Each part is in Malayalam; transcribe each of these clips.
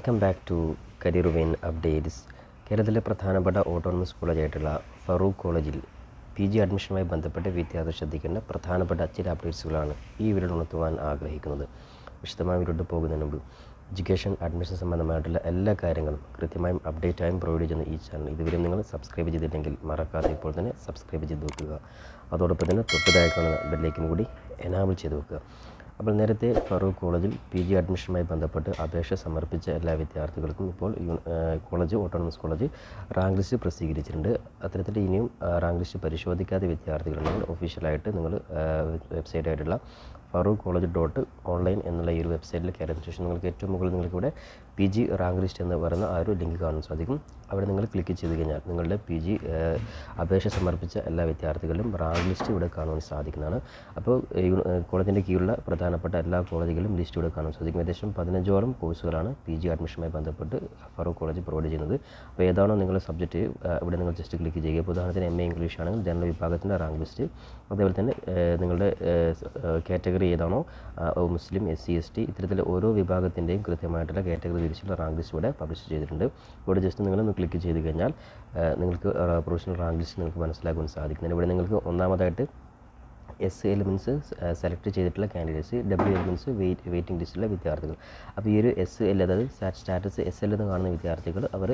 welcome back to career vein updates കേരളത്തിലെ പ്രധാനപ്പെട്ട ഓട്ടോണമസ് കോളേജായിട്ടുള്ള ഫറൂഖ് കോളേജിൽ പി ജി അഡ്മിഷനുമായി ബന്ധപ്പെട്ട് വിദ്യാർത്ഥികൾ ശ്രദ്ധിക്കേണ്ട പ്രധാനപ്പെട്ട ചില അപ്ഡേറ്റ്സുകളാണ് ഈ വീഡിയോ ഉണർത്തുവാൻ ആഗ്രഹിക്കുന്നത് വിശദമായ വീഡിയോട്ട് പോകുന്നതിന് മുമ്പ് എഡ്യൂക്കേഷൻ അഡ്മിഷൻ സംബന്ധമായിട്ടുള്ള എല്ലാ കാര്യങ്ങളും കൃത്യമായും അപ്ഡേറ്റായും പ്രൊവൈഡ് ചെയ്യുന്ന ഈ ചാനൽ ഇതുവരെ നിങ്ങൾ സബ്സ്ക്രൈബ് ചെയ്തില്ലെങ്കിൽ മറക്കാതെ ഇപ്പോൾ തന്നെ സബ്സ്ക്രൈബ് ചെയ്ത് വെക്കുക അതോടൊപ്പം തന്നെ തൊട്ടതായി കാണുന്ന ബെല്ലേക്കിനും കൂടി എനാബിൾ ചെയ്ത് വെക്കുക അപ്പോൾ നേരത്തെ ഫറൂഖ് കോളേജിൽ പി ജി അഡ്മിഷനുമായി ബന്ധപ്പെട്ട് അപേക്ഷ സമർപ്പിച്ച എല്ലാ വിദ്യാർത്ഥികൾക്കും ഇപ്പോൾ യു- ഏഹ് college autonomous college rank list പ്രസിദ്ധീകരിച്ചിട്ടുണ്ട് അത്തരത്തിൽ ഇനിയും ആ, റാങ്ക് ലിസ്റ്റ് പരിശോധിക്കാത്ത വിദ്യാർത്ഥികളുണ്ടെങ്കിൽ ഒഫീഷ്യലായിട്ട് നിങ്ങൾ വെബ്സൈറ്റ് ആയിട്ടുള്ള ഫറൂഖ് കോളേജ് ഡോട്ട് ഓൺലൈൻ എന്നുള്ള ഈ ഒരു വെബ്സൈറ്റിൽ കയറിയതിനു ശേഷം നിങ്ങൾക്ക് ഏറ്റവും മുകളിൽ നിങ്ങൾക്ക് ഇവിടെ പി ജി റാങ്ക് ലിസ്റ്റ് എന്ന് പറയുന്ന ആ ഒരു ലിങ്ക് കാണാൻ സാധിക്കും അവിടെ നിങ്ങൾ ക്ലിക്ക് ചെയ്ത് കഴിഞ്ഞാൽ നിങ്ങളുടെ പി ജി അപേക്ഷ സമർപ്പിച്ച എല്ലാ വിദ്യാർത്ഥികളിലും റാങ്ക് ലിസ്റ്റ് ഇവിടെ കാണുവാൻ സാധിക്കുന്നതാണ് അപ്പോൾ കോളേജിൻ്റെ കീഴിലുള്ള പ്രധാനപ്പെട്ട എല്ലാ കോളേജുകളും ലിസ്റ്റ് ഇവിടെ കാണാൻ സാധിക്കും ഏകദേശം പതിനഞ്ചോളം കോഴ്സുകളാണ് പി ജി അഡ്മിഷനുമായി ബന്ധപ്പെട്ട് ഫറൂഖ് കോളേജ് പ്രൊവൈഡ് ചെയ്യുന്നത് അപ്പോൾ ഏതാണോ നിങ്ങളുടെ സബ്ജക്റ്റ് ഇവിടെ നിങ്ങൾ ജസ്റ്റ് ക്ലിക്ക് ചെയ്യുക ഇപ്പോൾ ഉദാഹരണത്തിന് എം എ ഇംഗ്ലീഷ് ആണെങ്കിൽ ജനറൽ വിഭാഗത്തിൻ്റെ റാങ്ക് ലിസ്റ്റ് അതേപോലെ തന്നെ ഏഹ്, നിങ്ങളുടെ കാറ്റഗറി ഏതാണോ ആ, ഓ, മുസ്ലിം എസ് സി എസ് ടി ഇത്തരത്തിൽ ഓരോ വിഭാഗത്തിൻ്റെയും കൃത്യമായിട്ടുള്ള കാറ്റഗറി തിരിച്ചുള്ള റാങ്ക് ലിസ്റ്റ് ഇവിടെ പബ്ലിഷ് ചെയ്തിട്ടുണ്ട് ഇവിടെ ജസ്റ്റ് നിങ്ങളൊന്ന് ക്ലിക്ക് ചെയ്ത് കഴിഞ്ഞാൽ ഏഹ്, നിങ്ങൾക്ക് പ്രൊഫഷണൽ റാങ്ക് ലിസ്റ്റ് നിങ്ങൾക്ക് മനസ്സിലാക്കുവാൻ സാധിക്കുന്നതിന് ഇവിടെ നിങ്ങൾക്ക് ഒന്നാമതായിട്ട് എസ് എലിമെൻറ്റ്സ് സെലക്ട് ചെയ്തിട്ടുള്ള candidates W elements wait waiting ലിസ്റ്റിലെ വിദ്യാർത്ഥികൾ അപ്പോൾ ഈ ഒരു എസ് എൽ അതായത് സ്റ്റാറ്റസ് എസ് എൽ എന്ന് കാണുന്ന വിദ്യാർത്ഥികൾ അവർ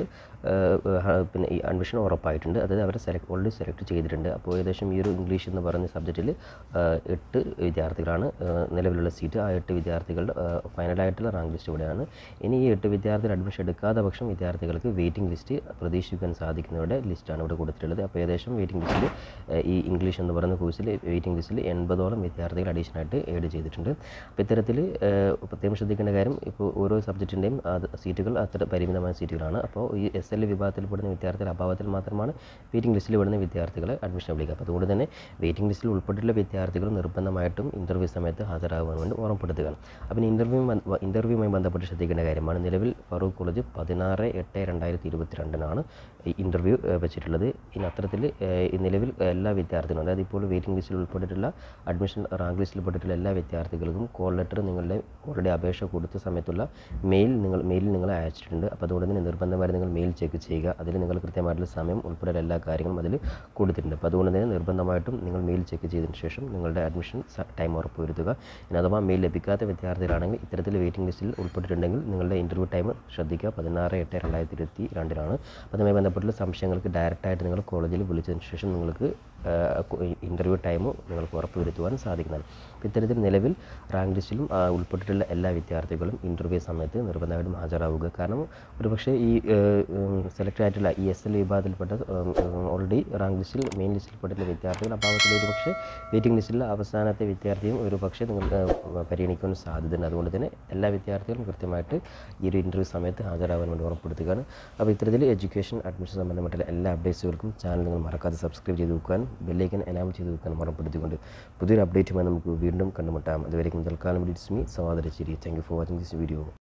പിന്നെ ഈ അഡ്മിഷൻ ഉറപ്പായിട്ടുണ്ട് അതായത് അവരെ സെലക്ട് ഓൾറെഡി സെലക്ട് ചെയ്തിട്ടുണ്ട് അപ്പോൾ ഏകദേശം ഈ ഒരു ഇംഗ്ലീഷ് എന്ന് പറയുന്ന സബ്ജക്റ്റിൽ എട്ട് വിദ്യാർത്ഥികളാണ് ആ, നിലവിലുള്ള സീറ്റ് ആ എട്ട് വിദ്യാർത്ഥികളുടെ ഫൈനലായിട്ടുള്ള റാങ്ക് ലിസ്റ്റ് ഇവിടെയാണ് ഇനി ഈ എട്ട് വിദ്യാർത്ഥികൾ അഡ്മിഷൻ എടുക്കാത്ത പക്ഷം വിദ്യാർത്ഥികൾക്ക് വെയിറ്റിംഗ് ലിസ്റ്റ് പ്രതീക്ഷിക്കാൻ സാധിക്കുന്നവരുടെ ലിസ്റ്റാണ് ഇവിടെ കൊടുത്തിട്ടുള്ളത് അപ്പോൾ ഏകദേശം വെയിറ്റിംഗ് ലിസ്റ്റിൽ ഈ ഇംഗ്ലീഷ് എന്ന് പറയുന്ന കോഴ്സിൽ വെയിറ്റിംഗ് ലിസ്റ്റിൽ എൺപതോളം വിദ്യാർത്ഥികൾ അഡീഷണൽ ആയിട്ട് ഏഡ് ചെയ്തിട്ടുണ്ട് അപ്പോൾ ഇത്തരത്തിൽ പ്രത്യേകം ശ്രദ്ധിക്കേണ്ട കാര്യം ഇപ്പോൾ ഓരോ സബ്ജക്റ്റിൻ്റെയും സീറ്റുകൾ അത്ര പരിമിതമായ സീറ്റുകളാണ് അപ്പോൾ ഈ എസ് എൽ വിഭാഗത്തിൽപ്പെടുന്ന വിദ്യാർത്ഥികൾ അഭാവത്തിൽ മാത്രമാണ് വെയിറ്റിംഗ് ലിസ്റ്റിൽ വിടുന്ന വിദ്യാർത്ഥികളെ അഡ്മിഷൻ വിളിക്കുക അപ്പോൾ അതുകൊണ്ട് തന്നെ വെയിറ്റിംഗ് ലിസ്റ്റിൽ ഉൾപ്പെട്ടിട്ടുള്ള വിദ്യാർത്ഥികൾ നിർബന്ധമായിട്ടും ഇൻ്റർവ്യൂ സമയത്ത് ഹാജരാകുവാൻ വേണ്ടി ഓർമ്മപ്പെടുത്തുകയാണ് അപ്പോൾ ഇൻ്റർവ്യൂ ഇൻ്റർവ്യൂവുമായി ബന്ധപ്പെട്ട് ശ്രദ്ധിക്കേണ്ട കാര്യമാണ് നിലവിൽ ഫറൂഖ് കോളേജ് പതിനാറ് എട്ട് രണ്ടായിരത്തി ഇരുപത്തി രണ്ടിനാണ് ഈ ഇൻ്റർവ്യൂ വെച്ചിട്ടുള്ളത് ഇനി അത്തരത്തിൽ ഏഹ്, ഈ നിലവിൽ എല്ലാ വിദ്യാർത്ഥികളും അതായത് ഇപ്പോൾ വെയിറ്റിംഗ് ലിസ്റ്റിൽ ഉൾപ്പെട്ടിട്ടുള്ള അഡ്മിഷൻ റാങ്ക് ലിസ്റ്റിൽ പെട്ടിട്ടുള്ള എല്ലാ വിദ്യാർത്ഥികൾക്കും കോൾ ലെറ്റർ നിങ്ങളുടെ ഓൾറെഡി അപേക്ഷ കൊടുത്ത സമയത്തുള്ള മെയിൽ നിങ്ങൾ മെയിലിൽ നിങ്ങൾ അയച്ചിട്ടുണ്ട് അപ്പോൾ അതുകൊണ്ട് തന്നെ നിർബന്ധമായി നിങ്ങൾ മെയിൽ ചെക്ക് ചെയ്യുക അതിൽ നിങ്ങൾ കൃത്യമായിട്ടുള്ള സമയം ഉൾപ്പെടെ എല്ലാ കാര്യങ്ങളും അതിൽ കൊടുത്തിട്ടുണ്ട് അപ്പോൾ അതുകൊണ്ട് തന്നെ നിർബന്ധമായിട്ടും നിങ്ങൾ മെയിൽ ചെക്ക് ചെയ്തതിന് ശേഷം നിങ്ങളുടെ അഡ്മിഷൻ ടൈം ഉറപ്പ് വരുത്തുക ഇനി അഥവാ മെയിൽ ലഭിക്കാത്ത വിദ്യാർത്ഥികളാണെങ്കിൽ ഇത്തരത്തിൽ വെയിറ്റിംഗ് ലിസ്റ്റിൽ ഉൾപ്പെട്ടിട്ടുണ്ടെങ്കിൽ നിങ്ങളുടെ ഇൻ്റർവ്യൂ ടൈം ശ്രദ്ധിക്കുക പതിനാറ് എട്ട് രണ്ടായിരത്തി ഇരുപത്തി രണ്ടിനാണ് അപ്പോൾ അതുമായി ബന്ധപ്പെട്ടുള്ള സംശയങ്ങൾക്ക് ഡയറക്റ്റായിട്ട് നിങ്ങൾ കോളേജിൽ വിളിച്ചതിന് ശേഷം നിങ്ങൾക്ക് ഇൻ്റർവ്യൂ ടൈം നിങ്ങൾക്ക് ഉറപ്പ് വരുത്തുവാൻ സാധിക്കുന്നതാണ് അപ്പോൾ ഇത്തരത്തിൽ നിലവിൽ റാങ്ക് ലിസ്റ്റിലും ആ, ഉൾപ്പെട്ടിട്ടുള്ള എല്ലാ വിദ്യാർത്ഥികളും ഇൻ്റർവ്യൂ സമയത്ത് നിർബന്ധമായിട്ടും ഹാജരാവുക കാരണം ഒരുപക്ഷെ ഈ സെലക്ട് ആയിട്ടുള്ള ഈ എസ് എൽ വിഭാഗത്തിൽപ്പെട്ട ഓൾറെഡി റാങ്ക് ലിസ്റ്റിൽ മെയിൻ ലിസ്റ്റിൽ പെട്ടിട്ടുള്ള വിദ്യാർത്ഥികൾ അഭാവത്തിൽ ഒരു പക്ഷേ വെയിറ്റിംഗ് ലിസ്റ്റിലെ അവസാനത്തെ വിദ്യാർത്ഥിയും ഒരു പക്ഷേ നിങ്ങൾ ആ, പരിഗണിക്കാൻ സാധ്യതയുണ്ട് അതുകൊണ്ട് തന്നെ എല്ലാ വിദ്യാർത്ഥികളും കൃത്യമായിട്ട് ഈ ഒരു ഇൻ്റർവ്യൂ സമയത്ത് ഹാജരാകാൻ വേണ്ടി ഉറപ്പെടുത്തുകയാണ് അപ്പോൾ ഇത്തരത്തിൽ എഡ്യൂക്കേഷൻ അഡ്മിഷൻ സംബന്ധമായിട്ടുള്ള എല്ലാ അപ്ഡേറ്റ്സുകൾക്കും ചാനൽ നിങ്ങൾ മറക്കാതെ സബ്സ്ക്രൈബ് ചെയ്ത് വെക്കാൻ ബെല്ലൈക്കൻ എനാബിൾ ചെയ്ത് വെക്കാൻ ഉറപ്പെടുത്തിക്കൊണ്ട് പുതിയൊരു അപ്ഡേറ്റുമായി നമുക്ക് വീണ്ടും കണ്ടുമുട്ടാം അതുവരെയും തൽക്കാലം it's me Sawadarasseri thank you for watching this video